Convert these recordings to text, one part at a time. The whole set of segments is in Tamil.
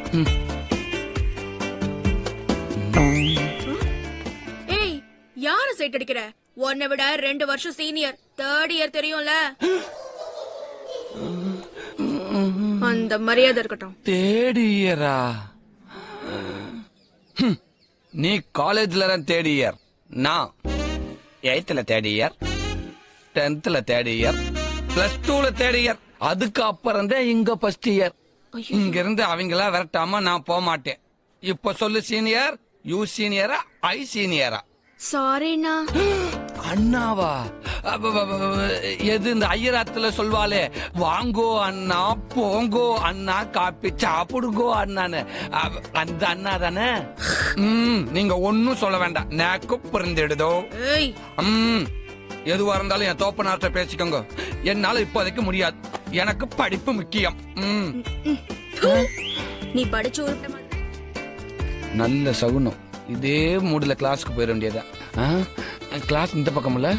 ஏய் யார சைட் அடிக்கிற உன்னை விட ரெண்டு வருஷம் சீனியர் தேர்ட் இயர் தெரியும்ல அந்த மரியாதை இருக்கட்டும் தேர்ட் இயரா நீ காலேஜ்ல தான் தேர்ட் இயர் நான் எயித்துல தேர்ட் இயர் டென்த்ல தேர்ட் இயர் பிளஸ் டூல தேர்ட் இயர் அதுக்கு அப்புறம் தான் இங்க ஃபர்ஸ்ட் இயர் இங்க இருந்து அவங்களா விரட்டாம நான் போக மாட்டேன் இப்ப சொல்லு சீனியர் யூ சீனியரா ஐ சீனியரா சாரிண்ணா அண்ணாவா அப்ப, அப்ப, அப்ப, எது இந்த ஐயராத்துல சொல்வாளே வாங்கோ அண்ணா போங்கோ அண்ணா காப்பி சாப்பிடுங்கோ அண்ணான்னு அப்ப, அந்த அண்ணா தானே ம் நீங்க ஒன்னும் சொல்ல வேண்டாம் நேக்கு புரிந்திடுதோ ஏய் ம் எதுவா இருந்தாலும் என் தோப்பனார்ட்ட பேசிக்கோங்க என்னால இப்போதைக்கு முடியாது எனக்கு படிப்பு முக்கியம் ம் ப்பு. நீ படிச்சு உருட்ட மாதிரி நல்ல சகுனம் இதே மூடுல கிளாஸ்க்கு போயிட வேண்டியதா கிளாஸ் இந்த பக்கம்ல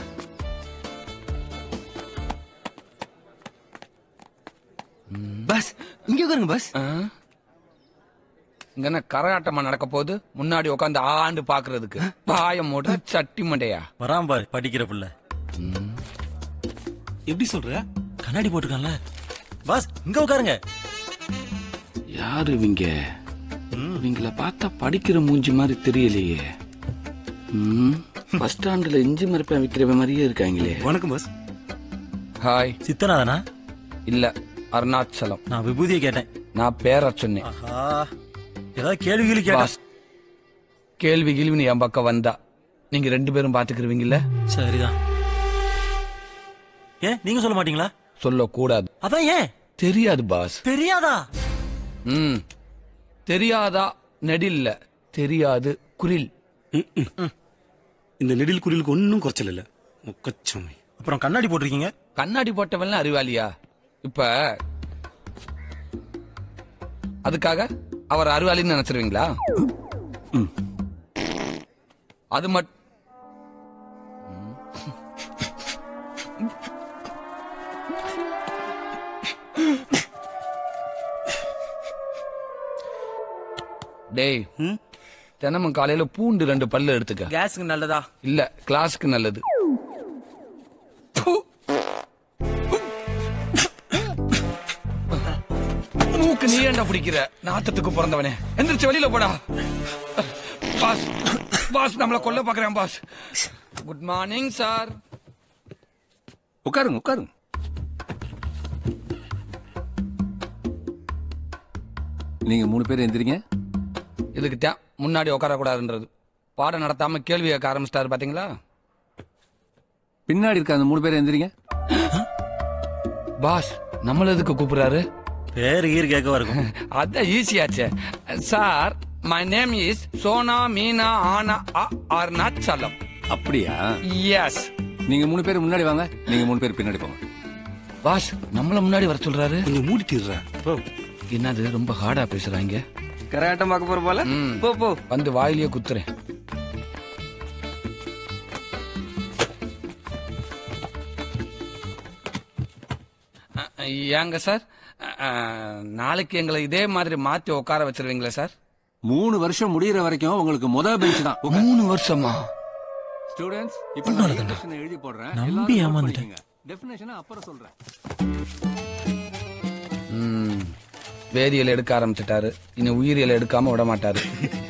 பஸ் இங்க உட்காருங்க பஸ் ஆ? இங்க என்ன கரகாட்டமா நடக்க போகுது முன்னாடி உட்காந்து ஆண்டு பாக்குறதுக்கு பாயம் மூட சட்டி மண்டையா வரான் பாரு படிக்கிற புள்ள எப்படி சொல்ற கண்ணாடி போட்டுருக்கான்ல பாஸ் இங்க உட்காருங்க யாரு இவங்க இவங்கள பார்த்தா படிக்கிற மூஞ்சி மாதிரி தெரியலையே பஸ் ஸ்டாண்ட்ல இஞ்சி மரப்பேன் விக்கிறவ மாதிரியே இருக்காங்களே வணக்கம் பஸ் ஹாய் சித்தனாதானா இல்ல அருணாச்சலம் நான் விபூதியை கேட்டேன் நான் பேர சொன்னேன் ஆஹா ஏதாவது கேள்வி கேள்வி கேட்டா பாஸ் கேள்வி கேள்வி என் பக்கம் வந்தா நீங்க ரெண்டு பேரும் பாத்துக்கிருவீங்கல்ல சரிதான் ஏன் நீங்க சொல்ல மாட்டீங்களா சொல்லக்கூடாது அதான் ஏன் தெரியாது பாஸ் தெரியாதா ம் தெரியாதா நெடில்ல தெரியாது குரில் இந்த நெடில் குரிலுக்கு ஒன்னும் குறைச்சல் இல்ல முக்கச்சமை அப்புறம் கண்ணாடி போட்டிருக்கீங்க கண்ணாடி போட்டவன்லாம் அறிவாளியா இப்ப அதுக்காக அவர் அறிவாளின்னு நினைச்சிருவீங்களா அது மட் டேய் தினமும் காலையில பூண்டு ரெண்டு பல்லு எடுத்துக்க கேஸுக்கு நல்லதா இல்ல கிளாஸுக்கு நல்லது ப்பு. மூக்கு நீ ஏன்டா பிடிக்கிற நாத்தத்துக்கு பிறந்தவனே எந்திரிச்சு வெளியில போடா பாஸ் பாஸ் நம்மள கொல்ல பாக்குறேன் பாஸ் குட் மார்னிங் சார் உட்காருங்க உட்காருங்க நீங்க மூணு பேர் எந்திரிங்க இதுக்கு தான் முன்னாடி உட்கார கூடாதுன்றது பாடம் நடத்தாம கேள்வி கேட்க ஆரம்பிச்சிட்டாரு பாத்தீங்களா பின்னாடி இருக்க அந்த மூணு பேர் எந்திரிங்க பாஸ் நம்மள எதுக்கு கூப்பிடுறாரு பேர் ஈர் கேட்கவா இருக்கும் அதான் ஈஸியாச்சே sir my name is Sona Meena ஆனா அ அருணாச்சலம் அப்படியா எஸ் நீங்க மூணு பேர் முன்னாடி வாங்க நீங்க மூணு பேர் பின்னாடி போங்க பாஸ் நம்மள முன்னாடி வர சொல்றாரு கொஞ்சம் மூடிட்டிடுறேன் போ என்னது ரொம்ப ஹார்டா பேசுறாங்க கரகாட்டம் பார்க்க போற போல ம். போ போ வந்து வாயிலேயே குத்துறேன் அ, ஏங்க சார் அ, நாளைக்கு எங்களை இதே மாதிரி மாத்தி உட்கார வச்சிருவீங்களா சார் மூணு வருஷம் முடியற வரைக்கும் உங்களுக்கு முத பெஞ்ச் தான் மூணு வருஷமா ஸ்டூடெண்ட்ஸ் இப்ப நான் definition எழுதி போடுறேன் நம்பி ஏமாந்துட்டேன். டெஃபினேஷன் அப்புறம் சொல்றேன் ம், வேதியியல் எடுக்க ஆரம்பிச்சிட்டாரு இனி உயிரியல் எடுக்காம விட மாட்டாரு